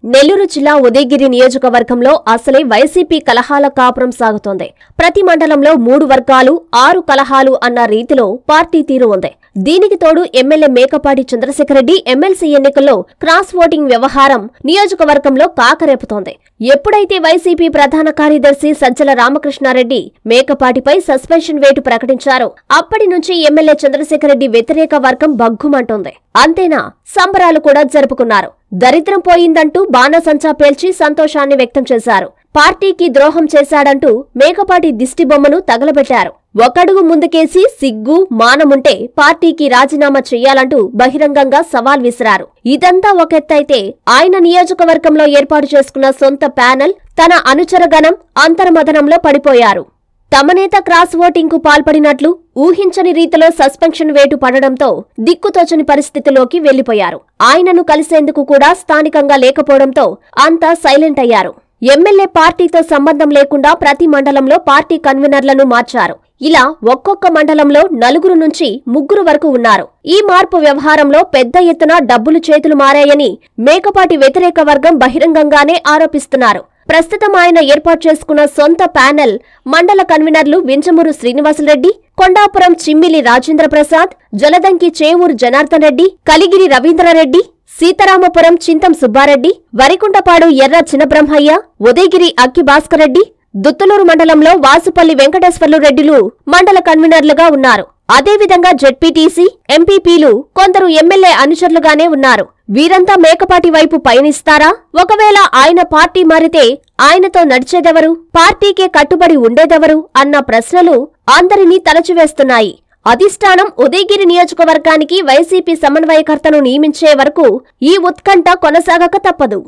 నెల్లూరు జిల్లా ఉదయగిరి నియోజకవర్గంలో అసలే వైసీపీ కలహాల కాపురం సాగుతోంది ప్రతి మండలంలో మూడు వర్గాలు ఆరు కలహాలు అన్న రీతిలో పార్టీ తీరు ఉంది దీనికి తోడు ఎమ్మెల్యే మేకపాటి చంద్రశేఖరరెడ్డి ఎమ్మెల్సీ ఎన్నికల్లో క్రాస్ ఓటింగ్ వ్యవహారం నియోజకవర్గంలో కాకరేపుతోంది ఎప్పుడైతే వైసీపీ ప్రధాన కార్యదర్శి సజ్జల రామకృష్ణారెడ్డి మేకపాటిపై సస్పెన్షన్ వేటు ప్రకటించారో అప్పటి నుంచి ఎమ్మెల్యే చంద్రశేఖరరెడ్డి వ్యతిరేక వర్గం బగ్గుమంటోంది అంతేనా సంబరాలు కూడా జరుపుకున్నారు దరిద్రం పోయిందంటూ బాణసంచా పేల్చి సంతోషాన్ని వ్యక్తం చేశారు పార్టీకి ద్రోహం చేశాడంటూ మేకపాటి దిష్టిబొమ్మను తగలబెట్టారు ఒకడుగు ముందుకేసి సిగ్గు మానముంటే పార్టీకి రాజీనామా చెయ్యాలంటూ బహిరంగంగా సవాల్ విసిరారు ఇదంతా ఒక ఎత్తైతే ఆయన నియోజకవర్గంలో ఏర్పాటు చేసుకున్న సొంత ప్యానెల్ తన అనుచరగణం అంతర్మథనంలో పడిపోయారు తమ నేత క్రాస్ ఓటింగ్ కు పాల్పడినట్లు ఊహించని రీతిలో సస్పెన్షన్ వేటు పడడంతో దిక్కుతోచని పరిస్థితిలోకి వెళ్లిపోయారు ఆయనను కలిసేందుకు కూడా స్థానికంగా లేకపోవడంతో అంతా సైలెంట్ అయ్యారు ఎమ్మెల్యే పార్టీతో సంబంధం లేకుండా ప్రతి మండలంలో పార్టీ కన్వీనర్లను మార్చారు ఇలా ఒక్కొక్క మండలంలో నలుగురు నుంచి ముగ్గురు వరకు ఉన్నారు ఈ మార్పు వ్యవహారంలో పెద్ద ఎత్తున డబ్బులు చేతులు మారాయని మేకపాటి వ్యతిరేక వర్గం బహిరంగంగానే ఆరోపిస్తున్నారు ప్రస్తుతం ఆయన ఏర్పాటు చేసుకున్న సొంత ప్యానెల్ మండల కన్వీనర్లు వింజమూరు శ్రీనివాసులరెడ్డి కొండాపురం చిమ్మిలి రాజేంద్ర ప్రసాద్ జలదంకి చేవూరు జనార్దన్ రెడ్డి కలిగిరి రవీంద్రారెడ్డి సీతారామపురం చింతం సుబ్బారెడ్డి వరికుంటపాడు ఎర్ర చిన్నబ్రహ్మయ్య ఉదయగిరి అక్కి భాస్కర్ రెడ్డి దుత్తులూరు మండలంలో వాసుపల్లి వెంకటేశ్వర్లు రెడ్డిలు మండల కన్వీనర్లుగా ఉన్నారు అదేవిధంగా జెడ్పీటీసీ ఎంపీపీలు కొందరు ఎమ్మెల్యే అనుచరులుగానే ఉన్నారు వీరంతా మేకపాటి వైపు పయనిస్తారా ఒకవేళ ఆయన పార్టీ మారితే ఆయనతో నడిచేదెవరు పార్టీకే కట్టుబడి ఉండేదెవరు అన్న ప్రశ్నలు అందరినీ తలచివేస్తున్నాయి అధిష్టానం ఉదయగిరి నియోజకవర్గానికి వైసీపీ సమన్వయకర్తను నియమించే వరకు ఈ ఉత్కంఠ కొనసాగక తప్పదు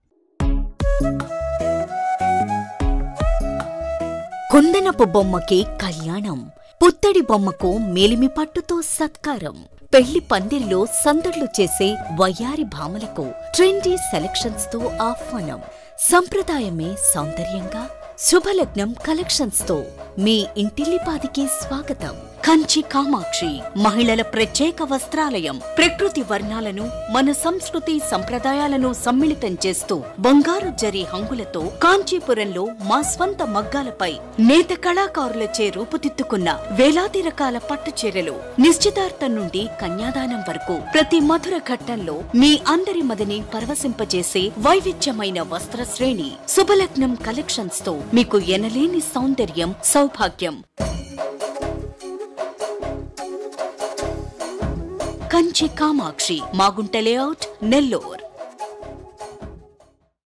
కుందనపు బొమ్మకి కళ్యాణం పుత్తడి బొమ్మకు మేలిమి పట్టుతో సత్కారం పెళ్లి పందిరిలో సందడ్లు చేసే వయ్యారి భామలకు ట్రెండీ సెలక్షన్స్ తో ఆహ్వానం సంప్రదాయమే సౌందర్యంగా శుభలగ్నం కలెక్షన్స్ తో మీ ఇంటిల్లిపాదికి స్వాగతం కంచి కామాక్షి మహిళల ప్రత్యేక వస్త్రాలయం ప్రకృతి వర్ణాలను మన సంస్కృతి సంప్రదాయాలను సమ్మిళితం చేస్తూ బంగారు జరి హంగులతో కాంచీపురంలో మా స్వంత మగ్గాలపై నేత కళాకారులచే రూపుదిద్దుకున్న వేలాది రకాల పట్టు చీరలు నిశ్చితార్థం నుండి కన్యాదానం వరకు ప్రతి మధుర ఘట్టంలో మీ అందరి మదిని పరవశింపజేసే వైవిధ్యమైన వస్త్ర శ్రేణి శుభలగ్నం కలెక్షన్స్ తో మీకు ఎనలేని సౌందర్యం సౌభాగ్యం కంచి కామాక్షి మాగుంట లేఅవుట్ నెల్లూర్